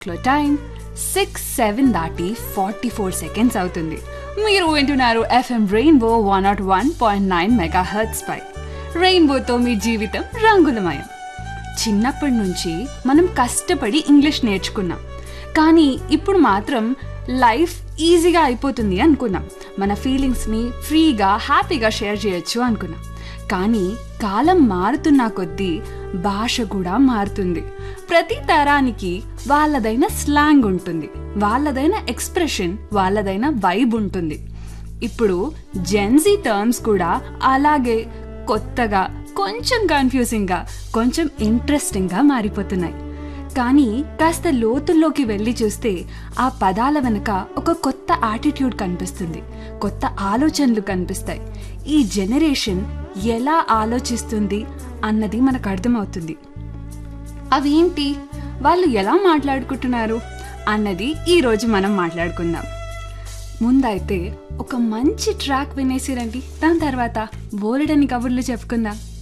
క్లో time six seven దాటి forty four seconds అవుతుంది మీరు వింటున్నారు F M rainbow one not one point nine mega hertz పై రెయిన్బోతో మీ జీవితం రంగులమయం చిన్నప్పటి నుంచి మనం కష్టపడి ఇంగ్లీష్ నేర్చుకున్నాం కానీ ఇప్పుడు మాత్రం లైఫ్ ఈజీగా అయిపోతుంది అనుకున్నాం మన ఫీలింగ్స్ని ఫ్రీగా హ్యాపీగా షేర్ చేయొచ్చు అనుకున్నాం కానీ కాలం మారుతున్న కొద్దీ భాష కూడా మారుతుంది ప్రతి తరానికి వాళ్ళదైన స్లాంగ్ ఉంటుంది వాళ్ళదైన ఎక్స్ప్రెషన్ వాళ్ళదైన వైబ్ ఉంటుంది ఇప్పుడు జెన్జీ టర్మ్స్ కూడా అలాగే కొత్తగా కొంచెం కన్ఫ్యూజింగ్గా కొంచెం ఇంట్రెస్టింగ్గా మారిపోతున్నాయి కానీ కాస్త లోతుల్లోకి వెళ్ళి చూస్తే ఆ పదాల వెనుక ఒక కొత్త యాటిట్యూడ్ కనిపిస్తుంది కొత్త ఆలోచనలు కనిపిస్తాయి ఈ జనరేషన్ ఎలా ఆలోచిస్తుంది అన్నది మనకు అర్థమవుతుంది అవేంటి వాళ్ళు ఎలా మాట్లాడుకుంటున్నారు అన్నది ఈరోజు మనం మాట్లాడుకుందాం ముందైతే ఒక మంచి ట్రాక్ వినేసిరండి దాని తర్వాత బోలెడని కబుర్లు చెప్పుకుందాం